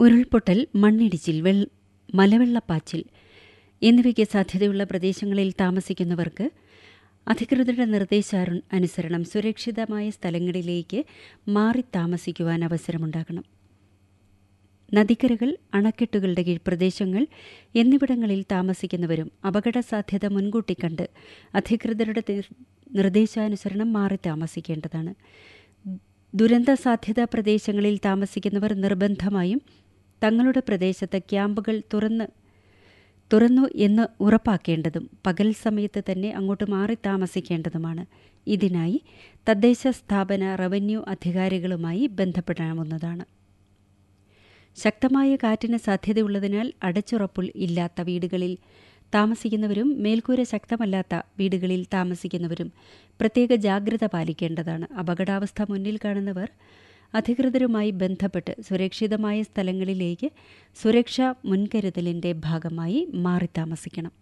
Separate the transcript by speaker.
Speaker 1: ഉരുൾപൊട്ടൽ മണ്ണിടിച്ചിൽ വെൾ മലവെള്ളപ്പാച്ചിൽ എന്നിവയ്ക്ക് സാധ്യതയുള്ള പ്രദേശങ്ങളിൽ താമസിക്കുന്നവർക്ക് അധികൃതരുടെ നിർദ്ദേശാനു അനുസരണം സുരക്ഷിതമായ സ്ഥലങ്ങളിലേക്ക് മാറി താമസിക്കുവാൻ അവസരമുണ്ടാകണം നദിക്കരകൾ അണക്കെട്ടുകളുടെ കീഴ്പ്രദേശങ്ങൾ എന്നിവിടങ്ങളിൽ താമസിക്കുന്നവരും അപകട സാധ്യത മുൻകൂട്ടി കണ്ട് അധികൃതരുടെ നിർ- നിർദ്ദേശാനുസരണം മാറി താമസിക്കേണ്ടതാണ് ദുരന്ത സാധ്യതാ പ്രദേശങ്ങളിൽ താമസിക്കുന്നവർ നിർബന്ധമായും തങ്ങളുടെ പ്രദേശത്ത് ക്യാമ്പുകൾ തുറന്ന് തുറന്നു എന്ന് ഉറപ്പാക്കേണ്ടതും പകൽ സമയത്ത് തന്നെ അങ്ങോട്ട് മാറി താമസിക്കേണ്ടതുമാണ് ഇതിനായി തദ്ദേശ സ്ഥാപന റവന്യൂ അധികാരികളുമായി ബന്ധപ്പെടാവുന്നതാണ് ശക്തമായ കാറ്റിന് സാധ്യതയുള്ളതിനാൽ അടച്ചുറപ്പുൾ ഇല്ലാത്ത വീടുകളിൽ താമസിക്കുന്നവരും മേൽക്കൂര ശക്തമല്ലാത്ത വീടുകളിൽ താമസിക്കുന്നവരും പ്രത്യേക ജാഗ്രത പാലിക്കേണ്ടതാണ് അപകടാവസ്ഥ മുന്നിൽ കാണുന്നവർ അധികൃതരുമായി ബന്ധപ്പെട്ട് സുരക്ഷിതമായ സ്ഥലങ്ങളിലേക്ക് സുരക്ഷാ മുൻകരുതലിൻ്റെ ഭാഗമായി മാറി താമസിക്കണം